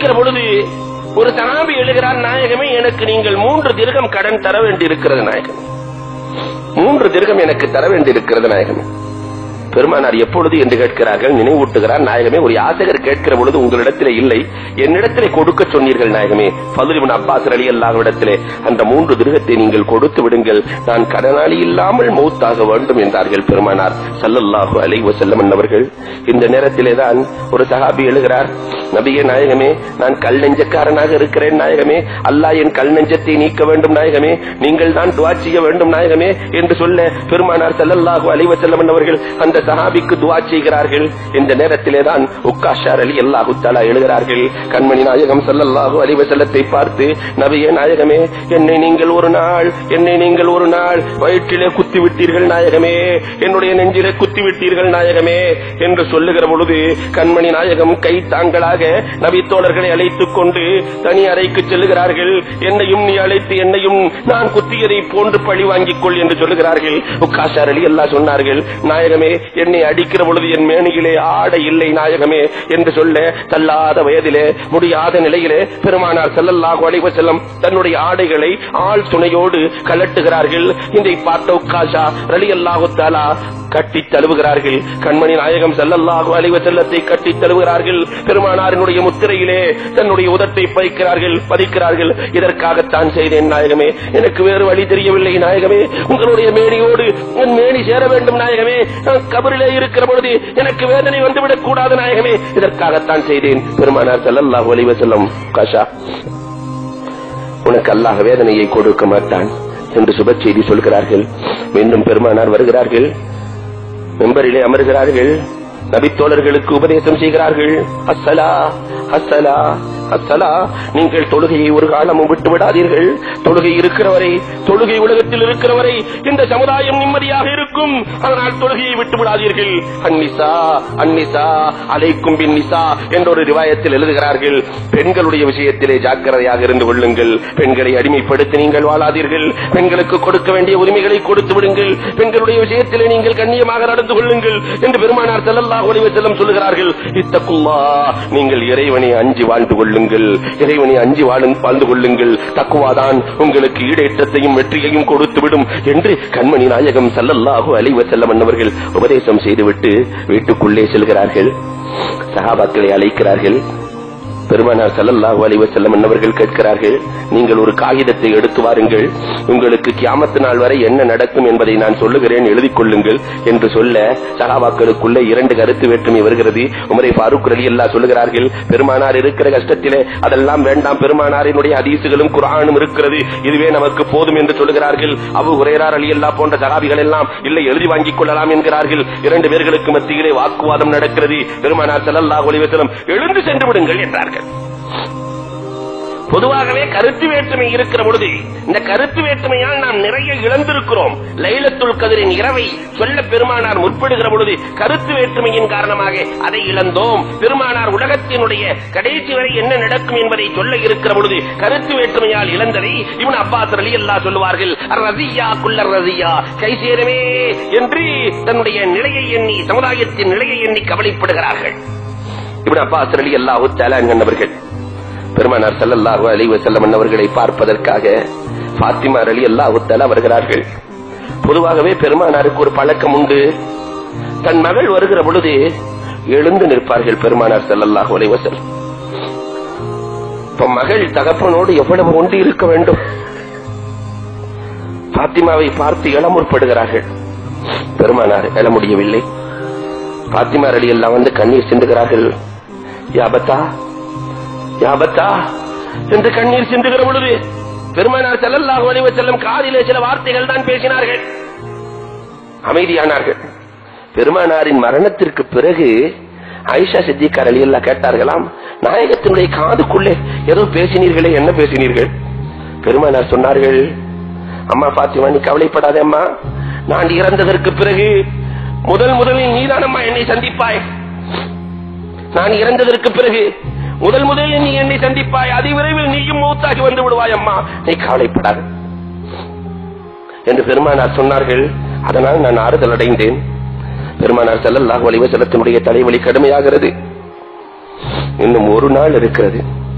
அடிக்கிற பொழுது ஒரு சனாபி எழுகிறார் நாயகமே எனக்கு நீங்கள் மூன்று திருகம் கடன் தர வேண்டி இருக்கிறது நாயகம் மூன்று திருகம் எனக்கு தர வேண்டி இருக்கிறது நாயகமே பெருமானார் எப்பொழுது என்று கேட்கிறார்கள் நினைவூட்டுகிறார் நாயகமே ஒரு யாசகர் கேட்கிற பொழுது உங்களிடத்திலே இல்லை என்னிடத்திலே கொடுக்க சொன்னீர்கள் நாயகமே பதுலிபின் அப்பாஸ் அலி அல்லாஹ்விடத்திலே அந்த மூன்று திருகத்தை நீங்கள் கொடுத்து விடுங்கள் நான் கடனாளி இல்லாமல் மௌத்தாக வேண்டும் என்றார்கள் பெருமானார் சல்லல்லாஹு அலைஹி வஸல்லம் அவர்கள் இந்த நேரத்திலே தான் ஒரு சஹாபி எழுகிறார் நபியே நாயகமே நான் கல் நெஞ்சக்காரனாக இருக்கிறேன் நாயகமே அல்லாஹ் என் கல் நெஞ்சத்தை நீக்க வேண்டும் நாயகமே நீங்கள் தான் துவா செய்ய வேண்டும் நாயகமே என்று சொல்ல பெருமானார் ஸல்லல்லாஹு அலைஹி வஸல்லம் அவர்கள் அந்த சஹாபிக்கு துவா செய்கிறார்கள் இந்த நேரத்திலே தான் உக்காஷார் அலி அல்லாஹு தஆலா எழுகிறார்கள் கண்மணி நாயகம் ஸல்லல்லாஹு அலைஹி வஸல்லத்தை பார்த்து நபியே நாயகமே என்னை நீங்கள் ஒரு நாள் என்னை நீங்கள் ஒரு நாள் வயிற்றிலே குத்தி விட்டீர்கள் நாயகமே என்னுடைய நெஞ்சிலே குத்தி விட்டீர்கள் நாயகமே என்று சொல்லுகிற பொழுது கண்மணி நாயகம் கை தாங்களாக நபி தோழர்களை அழைத்துக் கொண்டு தனி அறைக்கு செல்லுகிறார்கள் என்னையும் நீ அழைத்து என்னையும் நான் குத்தியதை போன்று பழி வாங்கிக் கொள் என்று சொல்லுகிறார்கள் உக்காஷார் அலி அல்லாஹ் சொன்னார்கள் நாயகமே என்னை அடிக்கிற பொழுது என் மேனியிலே ஆடை இல்லை நாயகமே என்று சொல்ல தள்ளாத வயதிலே முடியாத நிலையிலே பெருமானார் ஸல்லல்லாஹு அலைஹி வஸல்லம் தன்னுடைய ஆடைகளை ஆள் துணையோடு கலட்டுகிறார்கள் இதை பார்த்த உக்காஷா ரலியல்லாஹு தஆலா கட்டி தழுவுகிறார்கள் கண்மணி நாயகம் ஸல்லல்லாஹு அலைஹி வஸல்லத்தை கட்டி தழுவுகிறார்கள் பெருமானாரினுடைய முத்திரையிலே தன்னுடைய உதட்டை பதிக்கிறார்கள் பதிக்கிறார்கள் இதற்காகத்தான் செய்தேன் நாயகமே எனக்கு வேறு வழி தெரியவில்லை நாயகமே உங்களுடைய மேனியோடு என் மேனி சேர வேண்டும் நாயகமே நான் கபரிலே இருக்கிற பொழுது எனக்கு வேதனை வந்துவிடக் கூடாது நாயகமே இதற்காகத்தான் செய்தேன் பெருமானார் ஸல்லல்லாஹு அலைஹி வஸல்லம் காஷா உனக்கு அல்லாஹ் வேதனையை கொடுக்க மாட்டான் என்று சுப செய்தி சொல்கிறார்கள் மீண்டும் பெருமானார் வருகிறார்கள் மெம்பரிலே அமர்கிறார்கள் நபித்தோழர்களுக்கு உபதேசம் செய்கிறார்கள் அஸ்ஸலா அஸ்ஸலா அஸ்ஸலா நீங்கள் தொழுகையை ஒரு காலமும் விட்டு விடாதீர்கள் தொழுகை இருக்கிறவரை தொழுகை உலகத்தில் இருக்கிறவரை இந்த சமுதாயம் நிம்மதியாக இருக்கும் அதனால் தொழுகையை விட்டு விடாதீர்கள் அன்னிசா அன்னிசா அலைக்கும் பின் நிசா என்ற ஒரு ரிவாயத்தில் எழுதுகிறார்கள் பெண்களுடைய விஷயத்திலே ஜாக்கிரதையாக இருந்து கொள்ளுங்கள் பெண்களை அடிமைப்படுத்தி நீங்கள் வாழாதீர்கள் பெண்களுக்கு கொடுக்க வேண்டிய உரிமைகளை கொடுத்து விடுங்கள் பெண்களுடைய விஷயத்திலே நீங்கள் கண்ணியமாக நடந்து கொள்ளுங்கள் என்று பெருமானார் ஸல்லல்லாஹு அலைஹி வஸல்லம் சொல்லுகிறார்கள் இத்தக்குல்லா நீங்கள் இறைவனை அஞ்சி வாழ்ந்து கொள்ளுங்கள் இறைவனை அஞ்சி வாழு- வாழ்ந்து கொள்ளுங்கள் தக்குவாதான் உங்களுக்கு ஈடேற்றத்தையும் வெற்றியையும் கொடுத்துவிடும் என்று கண்மணி நாயகம் ஸல்லல்லாஹு அலைஹி வஸல்லம் அன்னவர்கள் உபதேசம் செய்துவிட்டு வீட்டுக்குள்ளே செல்கிறார்கள் சஹாபாக்களை அழைக்கிறார்கள் பெருமானார் ஸல்லல்லாஹு அலைஹி வஸல்லம் அன்னவர்கள் கேட்கிறார்கள் நீங்கள் ஒரு காகிதத்தை எடுத்து வாருங்கள் உங்களுக்கு கியாமத்து நாள் வரை என்ன நடக்கும் என்பதை நான் சொல்லுகிறேன் எழுதிக் கொள்ளுங்கள் என்று சொல்ல சகாபாக்களுக்குள்ள இரண்டு கருத்து வேற்றுமை வருகிறது உமரை ஃபாரூக் ரலி அல்லாஹ் சொல்லுகிறார்கள் பெருமானார் இருக்கிற கஷ்டத்திலே அதெல்லாம் வேண்டாம் பெருமானாரினுடைய ஹதீசுகளும் குர்ஆனும் இருக்கிறது இதுவே நமக்கு போதும் என்று சொல்லுகிறார்கள் அபு ஹுரைரா அலி அல்லாஹ் போன்ற சகாபிகள் எல்லாம் இல்லை எழுதி வாங்கிக் கொள்ளலாம் என்கிறார்கள் இரண்டு பேர்களுக்கு மத்தியிலே வாக்குவாதம் நடக்கிறது பெருமானார் ஸல்லல்லாஹு அலைஹி வஸல்லம் எழுந்து சென்று விடுங்கள் என்றார்கள் பொதுவாகவே கருத்து வேற்றுமை இருக்கிற பொழுது இந்த கருத்து வேற்றுமையால் நாம் நிறைய இழந்திருக்கிறோம் லைலத்துல் கதிரின் இரவை சொல்ல பெருமானார் முற்படுகிற பொழுது கருத்து வேற்றுமையின் காரணமாக அதை இழந்தோம் பெருமானார் உலகத்தினுடைய கடைசி வரை என்ன நடக்கும் என்பதை சொல்ல இருக்கிற பொழுது கருத்து வேற்றுமையால் இழந்ததை இவன் அப்பாஸ் அலி அல்லா சொல்லுவார்கள் ரசியா குள்ள ரசியா கை சேரவே என்று தன்னுடைய நிலையை எண்ணி சமுதாயத்தின் நிலையை எண்ணி கவலைப்படுகிறார்கள் இவன் அப்பாஸ் அலி அல்லாஹு தலாங்கன்னவர்கள் பெருமானார் ஸல்லல்லாஹு அலைஹி வஸல்லம் அவர்களை பார்ப்பதற்காக ஃபாத்திமா அலி அல்லாஹு தஆலா வருகிறார்கள் பொதுவாகவே பெருமானாருக்கு ஒரு பழக்கம் உண்டு தன் மகள் வருகிற பொழுது எழுந்து நிற்பார்கள் பெருமானார் ஸல்லல்லாஹு அலைஹி வஸல்லம் இப்ப மகள் தகப்பனோடு எவ்வளவு ஒன்றி இருக்க வேண்டும் பாத்திமாவை பார்த்து எழ முற்படுகிறார்கள் பெருமானார் எழ முடியவில்லை பாத்திமா அலி எல்லாம் வந்து கண்ணீர் சிந்துகிறார்கள் யாபத்தா யாபத்தா என்று கண்ணீர் சிந்துகிற பொழுது பெருமானார் ஸல்லல்லாஹு அலைஹி வஸல்லம் காதிலே சில வார்த்தைகள் தான் பேசினார்கள் அமைதியானார்கள் பெருமானாரின் மரணத்திற்கு பிறகு ஆயிஷா சித்திகார் அலி எல்லாம் கேட்டார்களாம் நாயகத்தினுடைய காதுக்குள்ளே ஏதோ பேசினீர்களே என்ன பேசினீர்கள் பெருமானார் சொன்னார்கள் அம்மா பாத்திமா நீ கவலைப்படாதே அம்மா நான் இறந்ததற்கு பிறகு முதல் முதலில் நீதானம்மா என்னை சந்திப்பாய் நான் இறந்ததற்கு பிறகு முதல் முதலில் நீ என்னை சந்திப்பாய் அதி விரைவில் நீயும் மூத்தாகி வந்து விடுவாய் அம்மா நீ கவலைப்படாத என்று பெருமானார் சொன்னார்கள் அதனால் நான் ஆறுதல் அடைந்தேன் பெருமானார் ஸல்லல்லாஹு அலைஹி வஸல்லத்தினுடைய தலைவலி கடுமையாகிறது இன்னும் ஒரு நாள் இருக்கிறது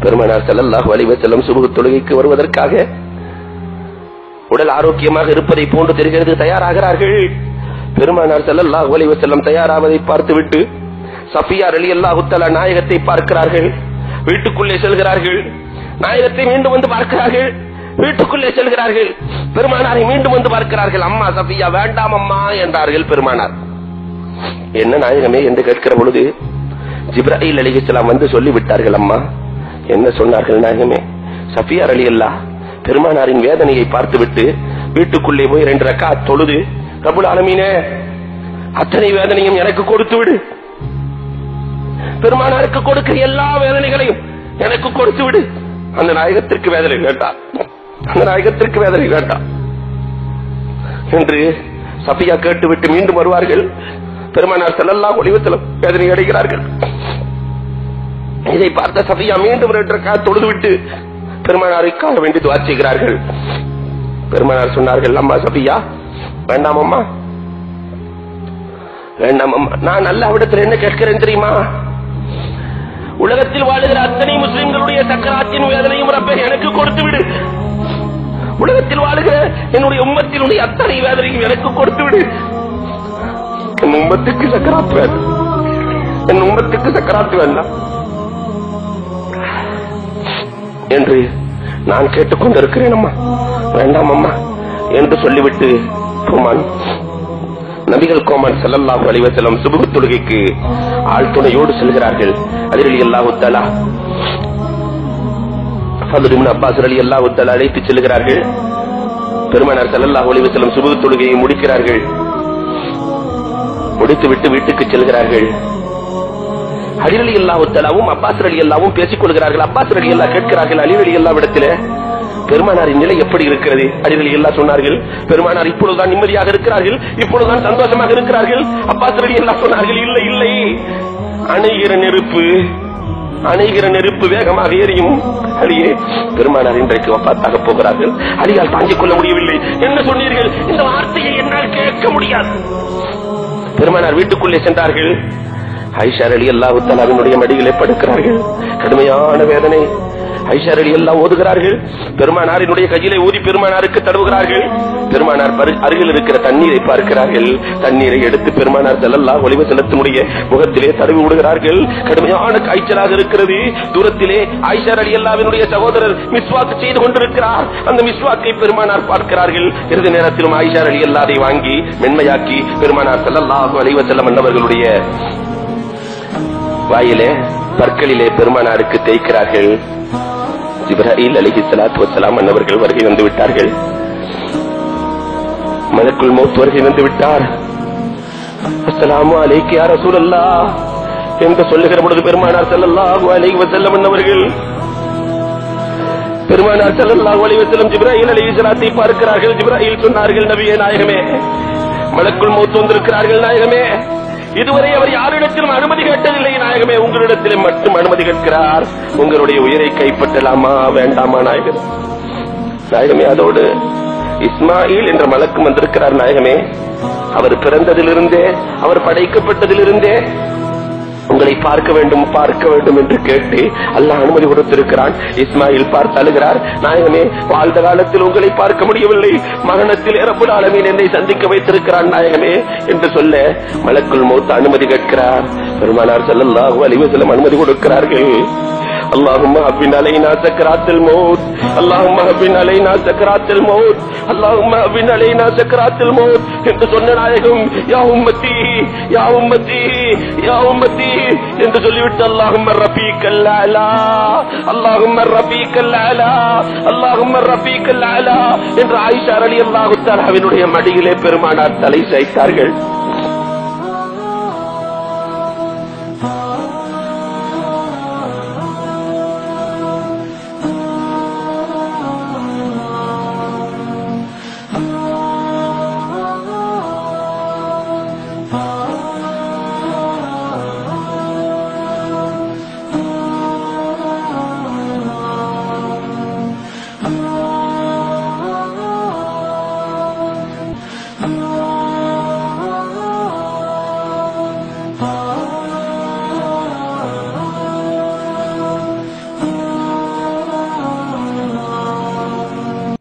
பெருமானார் ஸல்லல்லாஹு அலைஹி வஸல்லம் சுபஹ் தொழுகைக்கு வருவதற்காக உடல் ஆரோக்கியமாக இருப்பதை போன்று தெரிகிறது தயாராகிறார்கள் பெருமானார் ஸல்லல்லாஹு அலைஹி வஸல்லம் தயாராவதை பார்த்துவிட்டு சஃபியா ரலியல்லாஹு தஆலா நாயகத்தை பார்க்கிறார்கள் வீட்டுக்குள்ளே செல்கிறார்கள் நாயகத்தை மீண்டும் வந்து பார்க்கிறார்கள் வீட்டுக்குள்ளே செல்கிறார்கள் பெருமானாரை மீண்டும் வந்து பார்க்கிறார்கள் அம்மா சஃபியா வேண்டாம் அம்மா என்றார்கள் பெருமானார் என்ன நாயகமே என்று கேட்கிற பொழுது ஜிப்ராஹில் அலிஹிஸ்லாம் வந்து சொல்லி விட்டார்கள் அம்மா என்ன சொன்னார்கள் நாயகமே சஃபியார் அலி அல்லா பெருமானாரின் வேதனையை பார்த்துவிட்டு வீட்டுக்குள்ளே போய் ரெண்டு ரக்கா தொழுது ரபுல் ஆலமீனே அத்தனை வேதனையும் எனக்கு கொடுத்து விடு பெருமானாருக்கு கொடுக்கிற எல்லா வேதனைகளையும் எனக்கு கொடுத்து விடு அந்த நாயகத்திற்கு வேதனை வேண்டாம் அந்த நாயகத்திற்கு வேதனை வேண்டாம் என்று சஃபியா கேட்டுவிட்டு மீண்டும் வருவார்கள் பெருமானார் செல்லல்லா ஒளிவத்திலும் வேதனை அடைகிறார்கள் இதை பார்த்த சஃபியா மீண்டும் ரெண்டு ரக்கா தொழுது விட்டு பெருமானாருக்காக வேண்டி துவா செய்கிறார்கள் பெருமானார் சொன்னார்கள் அம்மா சஃபியா வேண்டாம் அம்மா வேண்டாம் அம்மா நான் அல்லாவிடத்தில் என்ன கேட்கிறேன் தெரியுமா உலகத்தில் வாழுகிற அத்தனை முஸ்லிம்களுடைய சக்கராத்தின் வேதனையும் ரப்பே எனக்கு கொடுத்து விடு உலகத்தில் வாழுகிற என்னுடைய உம்மத்தினுடைய அத்தனை வேதனையும் எனக்கு கொடுத்து விடு என் உம்மத்துக்கு சக்கராத்து வேண்டாம் என் உம்மத்துக்கு சக்கராத்து வேண்டாம் என்று நான் கேட்டுக்கொண்டிருக்கிறேன் அம்மா வேண்டாம் அம்மா என்று சொல்லிவிட்டு கோமான் நபிகள் கோமான் செல்லல்லாஹு அலைவசலம் சுபுகு தொழுகைக்கு ஆள் துணையோடு செல்கிறார்கள் அதில் அல்லாஹு தலா அப்பாஸ் அலி அல்லாஹு தலா அழைத்து செல்கிறார்கள் பெருமானார் செல்லல்லாஹு அலைவசலம் சுபுகு தொழுகையை முடிக்கிறார்கள் முடித்துவிட்டு வீட்டுக்கு செல்கிறார்கள் அலிரலி அல்லாஹுத்தலாவும் அப்பாஸ் அலி அல்லாவும் பேசிக் கொள்கிறார்கள் அப்பாஸ் அலி அல்லா கேட்கிறார்கள் அலிரலி அல்லா இடத்துல பெருமானாரின் நிலை எப்படி இருக்கிறது அலிரலி அல்லா சொன்னார்கள் பெருமானார் இப்பொழுதுதான் நிம்மதியாக இருக்கிறார்கள் இப்பொழுதுதான் சந்தோஷமாக இருக்கிறார்கள் அப்பாஸ் அலி அல்லா சொன்னார்கள் இல்லை இல்லை அணைகிற நெருப்பு அணைகிற நெருப்பு வேகமாக எரியும் அலியே பெருமானார் இன்றைக்கு வப்பாத்தாக போகிறார்கள் அலியால் தாங்கிக் கொள்ள முடியவில்லை என்ன சொன்னீர்கள் இந்த வார்த்தையை என்னால் கேட்க முடியாது பெருமானார் வீட்டுக்குள்ளே சென்றார்கள் ஐஷார் அலி அல்லாஹு தலாவினுடைய மடியிலே படுக்கிறார்கள் கடுமையான வேதனை ஐஷார் அலி எல்லாம் ஓதுகிறார்கள் பெருமானாரினுடைய கையிலே ஊதி பெருமானாருக்கு தடவுகிறார்கள் பெருமானார் பரு- அருகில் இருக்கிற தண்ணீரை பார்க்கிறார்கள் தண்ணீரை எடுத்து பெருமானார் செல்லல்லா ஒளிவு செலுத்தினுடைய முகத்திலே தடவி விடுகிறார்கள் கடுமையான காய்ச்சலாக இருக்கிறது தூரத்திலே ஐஷார் அலி அல்லாவினுடைய சகோதரர் மிஸ்வாக்கு செய்து கொண்டிருக்கிறார் அந்த மிஸ்வாக்கை பெருமானார் பார்க்கிறார்கள் இறுதி நேரத்திலும் ஐஷார் அலி அல்லாதை வாங்கி மென்மையாக்கி பெருமானார் செல்லல்லாஹு அலைவ செல்லம் என்பவர்களுடைய வாயிலே பற்களிலே பெருமானாருக்கு தேய்க்கிறார்கள் ஜிப்ராஹில் அலிஹி ஸலாத்து வஸலாம் அன்னவர்கள் வருகை வந்து விட்டார்கள் மலக்குள் மௌத் வருகை வந்து விட்டார் அஸ்ஸலாமு அலைக்கு யா ரசூலல்லாஹ் என்று சொல்லுகிற பொழுது பெருமானார் ஸல்லல்லாஹு அலைஹி வஸல்லம் அன்னவர்கள் பெருமானார் ஸல்லல்லாஹு அலைஹி வஸல்லம் ஜிப்ராஹில் அலைஹி ஸலாத்தை பார்க்கிறார்கள் ஜிப்ராஹில் சொன்னார்கள் நபியே நாயகமே மலக்குள் மௌத் வந்திருக்கிறார்கள் நாயகமே இதுவரை அவர் யாரிடத்திலும் அனுமதி கேட்டதில்லை நாயகமே உங்களிடத்திலே மட்டும் அனுமதி கேட்கிறார் உங்களுடைய உயிரை கைப்பற்றலாமா வேண்டாமா நாயகமே நாயகமே அதோடு இஸ்மாயில் என்ற மலக்கு வந்திருக்கிறார் நாயகமே அவர் பிறந்ததிலிருந்தே அவர் படைக்கப்பட்டதிலிருந்தே உங்களை பார்க்க வேண்டும் பார்க்க வேண்டும் என்று கேட்டு அல்லாஹ் அனுமதி கொடுத்திருக்கிறான் இஸ்மாயில் பார்த்து அழுகிறார் நாயகமே வாழ்ந்த காலத்தில் உங்களை பார்க்க முடியவில்லை மகனத்தில் இரப்புல் ஆலமீன் என்னை சந்திக்க வைத்திருக்கிறான் நாயகமே என்று சொல்ல மலக்குள் மௌத் அனுமதி கேட்கிறார் பெருமானார் ஸல்லல்லாஹு அலைஹி வஸல்லம் அனுமதி கொடுக்கிறார்கள் اللهم هبن علينا سكرات الموت اللهم هبن علينا سكرات الموت اللهم هبن علينا سكرات الموت என்று சொன்ன நாயகம் யா உம்மத்தி யா உம்மத்தி யா உம்மத்தி என்று சொல்லிவிட்டு اللهم رفيق الاعلى اللهم رفيق الاعلى اللهم ரஃபீக் அல் அலா என்று ஆயிஷா ரலியல்லாஹு தஆலாவினுடைய மடியிலே பெருமானார் தலை சாய்த்தார்கள்